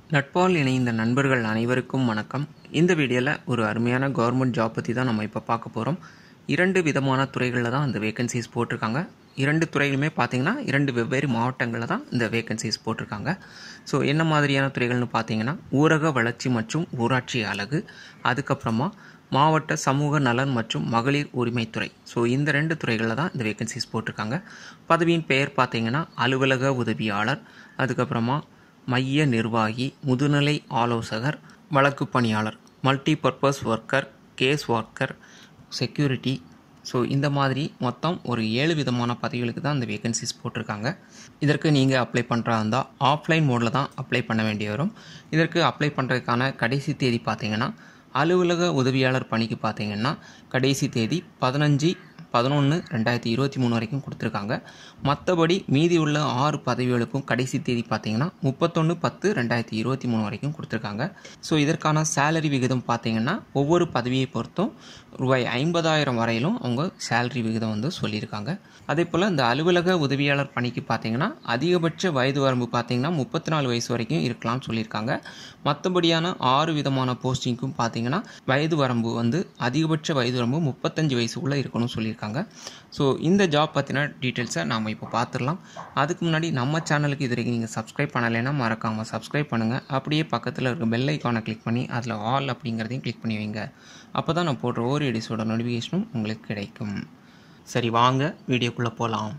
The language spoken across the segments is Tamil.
நட்பால் இணைந்த நண்பர்கள் அனைவருக்கும் வணக்கம் இந்த வீடியோவில் ஒரு அருமையான கவர்மெண்ட் ஜாப் பற்றி தான் நம்ம இப்போ பார்க்க போகிறோம் இரண்டு விதமான துறைகளில் தான் இந்த வேகன்சிஸ் போட்டிருக்காங்க இரண்டு துறைகளுமே பார்த்தீங்கன்னா இரண்டு வெவ்வேறு மாவட்டங்களில் தான் இந்த வேகன்சிஸ் போட்டிருக்காங்க ஸோ என்ன மாதிரியான துறைகள்னு பார்த்தீங்கன்னா ஊரக வளர்ச்சி மற்றும் ஊராட்சி அலகு அதுக்கப்புறமா மாவட்ட சமூக நலன் மற்றும் மகளிர் உரிமைத்துறை ஸோ இந்த ரெண்டு துறைகளில் தான் இந்த வேகன்சிஸ் போட்டிருக்காங்க பதவியின் பெயர் பார்த்தீங்கன்னா அலுவலக உதவியாளர் அதுக்கப்புறமா மைய நிர்வாகி முதுநிலை ஆலோசகர் வழக்கு பணியாளர் multi purpose worker case worker security so இந்த மாதிரி மொத்தம் ஒரு ஏழு விதமான பதவிகளுக்கு தான் இந்த வேகன்சிஸ் போட்டிருக்காங்க இதற்கு நீங்கள் அப்ளை பண்ணுறா இருந்தால் ஆஃப்லைன் மோடில் தான் அப்ளை பண்ண வேண்டி வரும் இதற்கு அப்ளை பண்ணுறதுக்கான கடைசி தேதி பார்த்தீங்கன்னா அலுவலக உதவியாளர் பணிக்கு பார்த்தீங்கன்னா கடைசி தேதி பதினஞ்சு பதினொன்று ரெண்டாயிரத்தி இருபத்தி மூணு வரைக்கும் கொடுத்துருக்காங்க மற்றபடி மீதி உள்ள ஆறு பதவிகளுக்கும் கடைசி தேதி பார்த்தீங்கன்னா முப்பத்தொன்று பத்து ரெண்டாயிரத்தி இருபத்தி மூணு வரைக்கும் கொடுத்துருக்காங்க ஸோ இதற்கான சேலரி விகிதம் பார்த்தீங்கன்னா ஒவ்வொரு பதவியை பொறுத்தும் ரூபாய் ஐம்பதாயிரம் வரையிலும் அவங்க சேலரி விகிதம் வந்து சொல்லியிருக்காங்க அதே போல் இந்த அலுவலக உதவியாளர் பணிக்கு பார்த்தீங்கன்னா அதிகபட்ச வயது வரம்பு பார்த்தீங்கன்னா முப்பத்தி நாலு வயசு வரைக்கும் இருக்கலாம்னு சொல்லியிருக்காங்க மற்றபடியான ஆறு விதமான போஸ்டிங்க்கும் பார்த்தீங்கன்னா வயது வரம்பு வந்து அதிகபட்ச வயது வரம்பு முப்பத்தஞ்சு வயசுக்குள்ளே இருக்கணும்னு சொல்லியிருக்காங்க ஸோ இந்த ஜாப் பற்றின டீட்டெயில்ஸை நாம் இப்போ பார்த்துடலாம் அதுக்கு முன்னாடி நம்ம சேனலுக்கு இது வரைக்கும் நீங்கள் சப்ஸ்கிரைப் பண்ணலைன்னா மறக்காமல் சப்ஸ்கிரைப் பண்ணுங்கள் அப்படியே பக்கத்தில் இருக்க பெல் ஐக்கானை கிளிக் பண்ணி அதில் ஆல் அப்படிங்கிறதையும் கிளிக் பண்ணி வைங்க அப்போ தான் நான் போடுற ஒரு எடிஸோட நோட்டிஃபிகேஷனும் உங்களுக்கு கிடைக்கும் சரி வாங்க வீடியோக்குள்ளே போகலாம்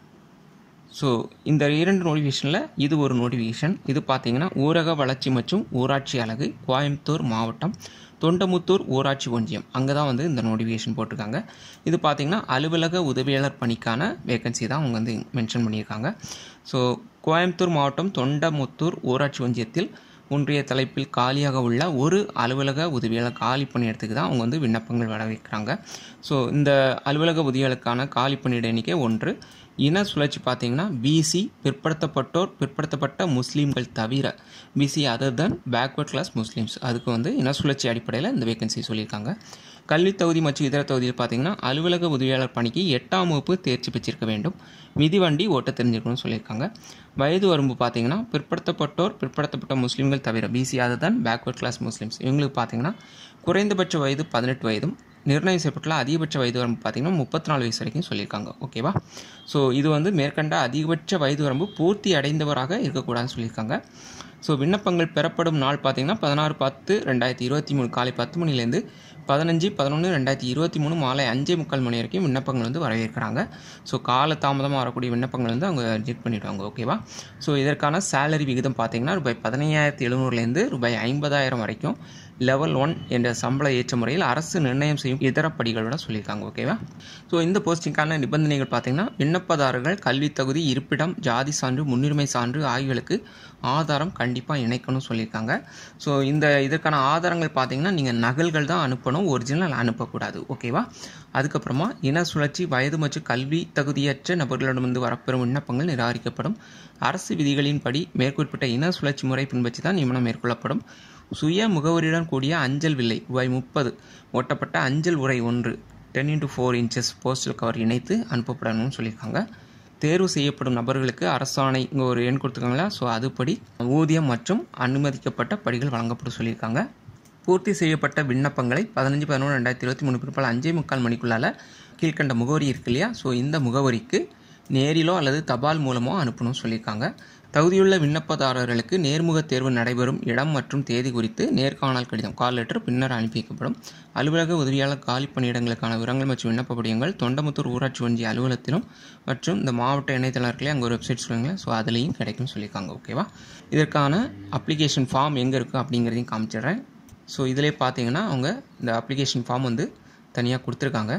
ஸோ இந்த இரண்டு நோட்டிஃபிகேஷனில் இது ஒரு நோட்டிஃபிகேஷன் இது பார்த்தீங்கன்னா ஊரக வளர்ச்சி மற்றும் ஊராட்சி அலகு கோயம்புத்தூர் மாவட்டம் தொண்டமுத்தூர் ஊராட்சி ஒன்றியம் அங்கே தான் வந்து இந்த நோட்டிஃபிகேஷன் போட்டிருக்காங்க இது பார்த்திங்கன்னா அலுவலக உதவியாளர் பணிக்கான வேகன்சி தான் அவங்க வந்து மென்ஷன் பண்ணியிருக்காங்க ஸோ கோயம்புத்தூர் மாவட்டம் தொண்டமுத்தூர் ஊராட்சி ஒன்றியத்தில் ஒன்றிய தலைப்பில் காலியாக உள்ள ஒரு அலுவலக உதவியாளர் காலி பணியிடத்துக்கு தான் அவங்க வந்து விண்ணப்பங்கள் வர வைக்கிறாங்க ஸோ இந்த அலுவலக உதவியாளருக்கான காலி பணியிட எண்ணிக்கை ஒன்று இன சுழற்சி பார்த்தீங்கன்னா பிசி பிற்படுத்தப்பட்டோர் பிற்படுத்தப்பட்ட முஸ்லீம்கள் தவிர BC other than backward class Muslims அதுக்கு வந்து இன சுழற்சி அடிப்படையில் இந்த வேகன்சி சொல்லியிருக்காங்க கல்வி தகுதி மற்றும் இதர தகுதியில் பார்த்தீங்கன்னா அலுவலக உதவியாளர் பணிக்கு எட்டாம் வகுப்பு தேர்ச்சி பெற்றிருக்க வேண்டும் மிதிவண்டி ஓட்ட தெரிஞ்சிருக்கணும்னு சொல்லியிருக்காங்க வயது வரம்பு பார்த்தீங்கன்னா பிற்படுத்தப்பட்டோர் பிற்படுத்தப்பட்ட முஸ்லீம்கள் தவிர BC other than backward class Muslims இவங்களுக்கு பார்த்தீங்கன்னா குறைந்தபட்ச வயது பதினெட்டு வயதும் நிர்ணயம் செய்யப்பட்டுள்ள அதிகபட்ச வயது வரம்பு பார்த்திங்கன்னா முப்பத்தி நாலு வயசு வரைக்கும் சொல்லியிருக்காங்க ஓகேவா ஸோ இது வந்து மேற்கண்ட அதிகபட்ச வயது வரம்பு பூர்த்தி அடைந்தவராக இருக்கக்கூடாதுன்னு சொல்லியிருக்காங்க ஸோ விண்ணப்பங்கள் பெறப்படும் நாள் பார்த்திங்கன்னா பதினாறு பத்து ரெண்டாயிரத்தி இருபத்தி மூணு காலை பத்து மணிலேருந்து பதினஞ்சு பதினொன்று ரெண்டாயிரத்தி இருபத்தி மூணு மாலை அஞ்சே முக்கால் மணி வரைக்கும் விண்ணப்பங்கள் வந்து வரவேற்கிறாங்க ஸோ கால தாமதமாக வரக்கூடிய விண்ணப்பங்கள் வந்து அவங்க ரிஜெக்ட் பண்ணிவிடுவாங்க ஓகேவா ஸோ இதற்கான சேலரி விகிதம் பார்த்திங்கன்னா ரூபாய் பதினையாயிரத்தி எழுநூறுலேருந்து ரூபாய் ஐம்பதாயிரம் வரைக்கும் லெவல் ஒன் என்ற சம்பள ஏற்ற முறையில் அரசு நிர்ணயம் செய்யும் இதர படிகளோட சொல்லியிருக்காங்க ஓகேவா ஸோ இந்த போஸ்டிங்கான நிபந்தனைகள் பார்த்தீங்கன்னா விண்ணப்பதாரர்கள் கல்வி தகுதி இருப்பிடம் ஜாதி சான்று முன்னுரிமை சான்று ஆகியவர்களுக்கு ஆதாரம் கண்டிப்பாக இணைக்கணும்னு சொல்லியிருக்காங்க ஸோ இந்த இதற்கான ஆதாரங்கள் பார்த்தீங்கன்னா நீங்கள் நகல்கள் தான் அனுப்பணும் ஒரிஜினல் அனுப்பக்கூடாது ஓகேவா அதுக்கப்புறமா இன சுழற்சி வயது மற்றும் கல்வி தகுதியற்ற நபர்களிடமிருந்து வரப்பெறும் விண்ணப்பங்கள் நிராகரிக்கப்படும் அரசு விதிகளின்படி மேற்குறிப்பிட்ட இன சுழற்சி முறை பின்பற்றி தான் நியமனம் மேற்கொள்ளப்படும் சுய முகவரியுடன் கூடிய அஞ்சல் வில்லை ரூபாய் முப்பது ஒட்டப்பட்ட அஞ்சல் உரை ஒன்று ten into four inches postal cover இணைத்து அனுப்பப்படணும்னு சொல்லியிருக்காங்க தேர்வு செய்யப்படும் நபர்களுக்கு அரசாணை இங்கே ஒரு எண் கொடுத்துருக்காங்களா ஸோ அதுபடி ஊதியம் மற்றும் அனுமதிக்கப்பட்ட படிகள் வழங்கப்படும் சொல்லியிருக்காங்க பூர்த்தி செய்யப்பட்ட விண்ணப்பங்களை பதினஞ்சு பதினொன்று ரெண்டாயிரத்தி இருபத்தி மூணு பிற்பால் அஞ்சே முக்கால் மணிக்குள்ளால் கீழ்கண்ட முகவரி இருக்கு இல்லையா ஸோ இந்த முகவரிக்கு நேரிலோ அல்லது தபால் மூலமோ அனுப்பணும்னு சொல்லியிருக்காங்க தகுதியுள்ள விண்ணப்பதாரர்களுக்கு நேர்முக தேர்வு நடைபெறும் இடம் மற்றும் தேதி குறித்து நேர்காணல் கடிதம் கால் லெட்டர் பின்னர் அனுப்பி வைக்கப்படும் அலுவலக உதவியாளர் காலி பணியிடங்களுக்கான விவரங்கள் மற்றும் விண்ணப்ப படிவங்கள் தொண்டமுத்தூர் ஊராட்சி ஒன்றிய அலுவலகத்திலும் மற்றும் இந்த மாவட்ட இணையதளர்களே அங்கே ஒரு வெப்சைட் சொல்லுங்களேன் ஸோ அதுலேயும் கிடைக்கும்னு சொல்லியிருக்காங்க ஓகேவா இதற்கான அப்ளிகேஷன் ஃபார்ம் எங்கே இருக்குது அப்படிங்கிறதையும் காமிச்சிடுறேன் ஸோ இதிலே பார்த்தீங்கன்னா அவங்க இந்த அப்ளிகேஷன் ஃபார்ம் வந்து தனியாக கொடுத்துருக்காங்க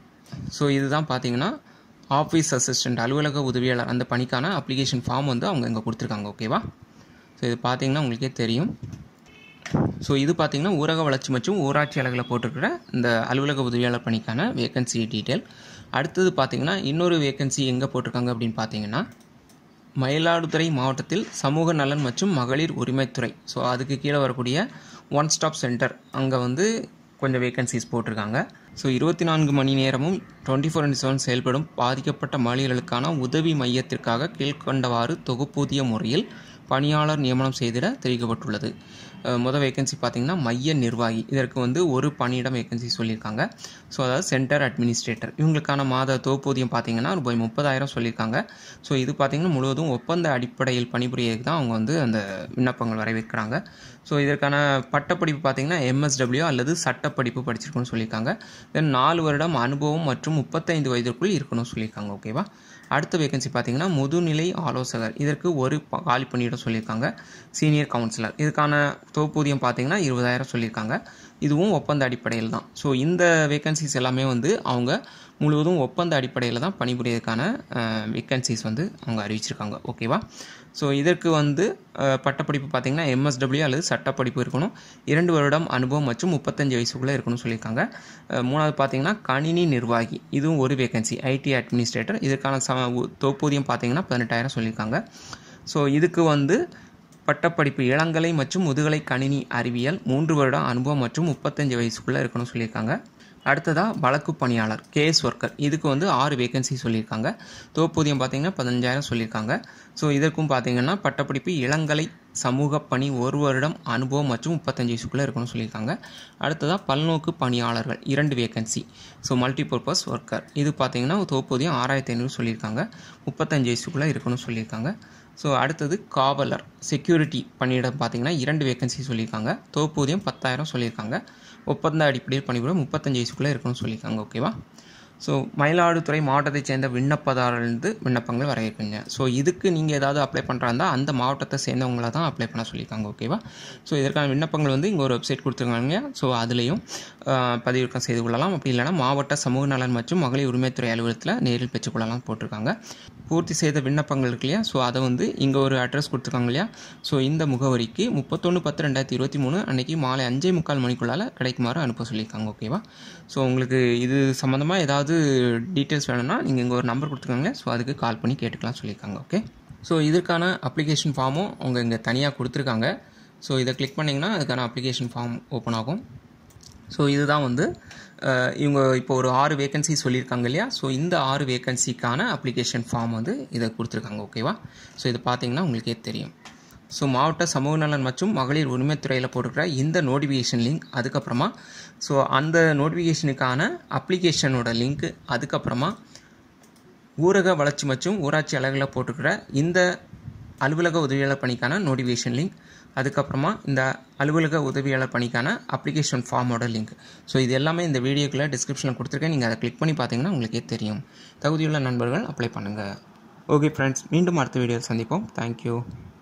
ஸோ இதுதான் பார்த்தீங்கன்னா ஆஃபீஸ் அசிஸ்டண்ட் அலுவலக உதவியாளர் அந்த பணிக்கான அப்ளிகேஷன் ஃபார்ம் வந்து அவங்க இங்கே கொடுத்துருக்காங்க ஓகேவா ஸோ இது பார்த்தீங்கன்னா உங்களுக்கே தெரியும் ஸோ இது பார்த்தீங்கன்னா ஊரக வளர்ச்சி மற்றும் ஊராட்சி அலகில் போட்டிருக்கிற இந்த அலுவலக உதவியாளர் பணிக்கான வேகன்சி டீட்டெயில் அடுத்தது பார்த்தீங்கன்னா இன்னொரு வேகன்சி எங்கே போட்டிருக்காங்க அப்படின்னு பார்த்தீங்கன்னா மயிலாடுதுறை மாவட்டத்தில் சமூக நலன் மற்றும் மகளிர் உரிமைத்துறை ஸோ அதுக்கு கீழே வரக்கூடிய ஒன் ஸ்டாப் சென்டர் அங்கே வந்து கொஞ்சம் வேகன்சிஸ் போட்டிருக்காங்க ஸோ இருபத்தி நான்கு மணி நேரமும் டுவெண்ட்டி ஃபோர் இன்ட் செவன் செயல்படும் பாதிக்கப்பட்ட மகளிர்களுக்கான உதவி மையத்திற்காக கீழ்கண்டவாறு தொகுப்பூதிய முறையில் பணியாளர் நியமனம் செய்திட தெரிவிக்கப்பட்டுள்ளது அஹ் மொதல் வேகன்சி பார்த்தீங்கன்னா மைய நிர்வாகி இதற்கு வந்து ஒரு பணியிடம் வேகன்சி சொல்லியிருக்காங்க ஸோ அதாவது சென்டர் அட்மினிஸ்ட்ரேட்டர் இவங்களுக்கான மாத தொகுப்பூதியம் பார்த்தீங்கன்னா ரூபாய் முப்பதாயிரம் சொல்லியிருக்காங்க ஸோ இது பார்த்தீங்கன்னா முழுவதும் ஒப்பந்த அடிப்படையில் பணிபுரியதுக்கு தான் அவங்க வந்து அந்த விண்ணப்பங்கள் வரவேற்கிறாங்க ஸோ இதற்கான பட்டப்படிப்பு பார்த்தீங்கன்னா எம்எஸ்டபிள்யூ அல்லது சட்டப்படிப்பு படிச்சிருக்கணும்னு சொல்லியிருக்காங்க தென் நாலு வருடம் அனுபவம் மற்றும் முப்பத்தைந்து வயதிற்குள் இருக்கணும்னு சொல்லியிருக்காங்க ஓகேவா அடுத்த வேகன்சி பார்த்தீங்கன்னா முதுநிலை ஆலோசகர் இதற்கு ஒரு ப- காலி பணியிடம் சொல்லியிருக்காங்க சீனியர் கவுன்சிலர் இதுக்கான தொகுப்பூதியம் பார்த்தீங்கன்னா இருபதாயிரம் சொல்லியிருக்காங்க இதுவும் ஒப்பந்த அடிப்படையில் தான் ஸோ இந்த வேகன்சிஸ் எல்லாமே வந்து அவங்க முழுவதும் ஒப்பந்த அடிப்படையில் தான் பணிபுரியதுக்கான வேகன்சிஸ் வந்து அவங்க அறிவிச்சிருக்காங்க ஓகேவா ஸோ இதற்கு வந்து அஹ், பட்டப்படிப்பு பார்த்தீங்கன்னா எம்எஸ்டபிள்யூ அல்லது சட்டப்படிப்பு இருக்கணும் இரண்டு வருடம் அனுபவம் மற்றும் முப்பத்தஞ்சு வயசுக்குள்ளே இருக்கணும்னு சொல்லியிருக்காங்க அஹ், மூணாவது பார்த்தீங்கன்னா கணினி நிர்வாகி இதுவும் ஒரு வேகன்சி ஐடி அட்மினிஸ்ட்ரேட்டர் இதற்கான சம உ- தொகுப்பூதியம் பார்த்தீங்கன்னா பதினெட்டாயிரம் சொல்லியிருக்காங்க ஸோ இதுக்கு வந்து பட்டப்படிப்பு இளங்கலை மற்றும் முதுகலை கணினி அறிவியல் மூன்று வருடம் அனுபவம் மற்றும் முப்பத்தஞ்சு வயசுக்குள்ளே இருக்கணும்னு சொல்லியிருக்காங்க அடுத்ததாக வழக்கு பணியாளர் கேஸ் ஒர்க்கர் இதுக்கு வந்து ஆறு வேகன்சி சொல்லியிருக்காங்க தொகுப்பூதியம் பார்த்தீங்கன்னா பதினஞ்சாயிரம் சொல்லியிருக்காங்க ஸோ இதற்கும் பார்த்தீங்கன்னா பட்டப்படிப்பு இளங்கலை சமூக பணி ஒரு வருடம் அனுபவம் மற்றும் முப்பத்தஞ்சு வயசுக்குள்ளே இருக்கணும்னு சொல்லியிருக்காங்க அடுத்ததாக பல்நோக்கு பணியாளர்கள் இரண்டு வேகன்சி ஸோ மல்டிபர்பஸ் ஒர்க்கர் இது பார்த்தீங்கன்னா தொகுப்பூதியம் ஆறாயிரத்தி ஐநூறு சொல்லியிருக்காங்க முப்பத்தஞ்சு வயசுக்குள்ளே இருக்கணும்னு சொல்லியிருக்காங்க ஸோ அடுத்தது காவலர் செக்யூரிட்டி பணியிடம் பார்த்தீங்கன்னா இரண்டு வேகன்சி சொல்லியிருக்காங்க தொகுப்பூதியம் பத்தாயிரம் சொல்லியிருக்காங்க ஒப்பந்த அடிப்படையில் பணிபுரியும் முப்பத்தஞ்சு வயசுக்குள்ளே இருக்கணும்னு சொல்லியிருக்காங்க ஓகேவா ஸோ மயிலாடுதுறை மாவட்டத்தைச் சேர்ந்த விண்ணப்பதாரர்லேருந்து விண்ணப்பங்கள் வரவேற்குங்க ஸோ இதுக்கு நீங்கள் ஏதாவது அப்ளை பண்ணுறா இருந்தால் அந்த மாவட்டத்தை சேர்ந்தவங்கள தான் அப்ளை பண்ண சொல்லியிருக்காங்க ஓகேவா ஸோ இதற்கான விண்ணப்பங்கள் வந்து இங்கே ஒரு வெப்சைட் கொடுத்துருக்காங்க ஸோ அதுலேயும் ஆஹ், பதிவிறக்கம் செய்து கொள்ளலாம் அப்படி இல்லைனா மாவட்ட சமூக நலன் மற்றும் மகளிர் உரிமைத்துறை அலுவலகத்தில் நேரில் பெற்றுக்கொள்ளலாம் போட்டிருக்காங்க பூர்த்தி செய்த விண்ணப்பங்கள் இருக்கு இல்லையா ஸோ அதை வந்து இங்கே ஒரு அட்ரஸ் கொடுத்துருக்காங்க இல்லையா ஸோ இந்த முகவரிக்கு முப்பத்தொன்று பத்து ரெண்டாயிரத்தி இருபத்தி மூணு அன்னைக்கு மாலை அஞ்சே முக்கால் மணிக்குள்ளால் கிடைக்குமாறு அனுப்ப சொல்லியிருக்காங்க ஓகேவா ஸோ உங்களுக்கு இது சம்மந்தமாக ஏதாவது டீட்டெயில்ஸ் வேணும்னா நீங்கள் இங்கே ஒரு நம்பர் கொடுத்துருக்காங்க ஸோ அதுக்கு கால் பண்ணி கேட்டுக்கலாம் சொல்லியிருக்காங்க ஓகே ஸோ இதற்கான அப்ளிகேஷன் ஃபார்மும் அவங்க இங்கே தனியாக கொடுத்துருக்காங்க ஸோ இதை கிளிக் பண்ணிங்கன்னா அதுக்கான அப்ளிகேஷன் ஃபார்ம் ஓப்பன் ஆகும் ஸோ இதுதான் வந்து அஹ், இவங்க இப்போ ஒரு ஆறு வேகன்சி சொல்லியிருக்காங்க இல்லையா ஸோ இந்த ஆறு வேகன்சிக்கான அப்ளிகேஷன் ஃபார்ம் வந்து இதை கொடுத்துருக்காங்க ஓகேவா ஸோ இது பார்த்தீங்கன்னா உங்களுக்கே தெரியும் ஸோ மாவட்ட சமூக நலன் மற்றும் மகளிர் உரிமைத்துறையில் போட்டிருக்கிற இந்த நோட்டிஃபிகேஷன் லிங்க் அதுக்கப்புறமா ஸோ அந்த நோட்டிஃபிகேஷனுக்கான அப்ளிகேஷனோட லிங்க் அதுக்கப்புறமா ஊரக வளர்ச்சி மற்றும் ஊராட்சி அலகில் போட்டிருக்கிற இந்த அலுவலக உதவியாளர் பணிக்கான நோட்டிஃபிகேஷன் லிங்க் அதுக்கப்புறமா இந்த அலுவலக உதவியாளர் பணிக்கான அப்ளிகேஷன் ஃபார்மோட லிங்க் ஸோ இது எல்லாமே இந்த வீடியோக்குள்ளே டிஸ்கிரிப்ஷனில் கொடுத்துருக்கேன் நீங்கள் அதை கிளிக் பண்ணி பார்த்தீங்கன்னா உங்களுக்கே தெரியும் தகுதியுள்ள நண்பர்கள் அப்ளை பண்ணுங்கள் ஓகே ஃப்ரெண்ட்ஸ் மீண்டும் அடுத்த வீடியோவில் சந்திப்போம் தேங்க்யூ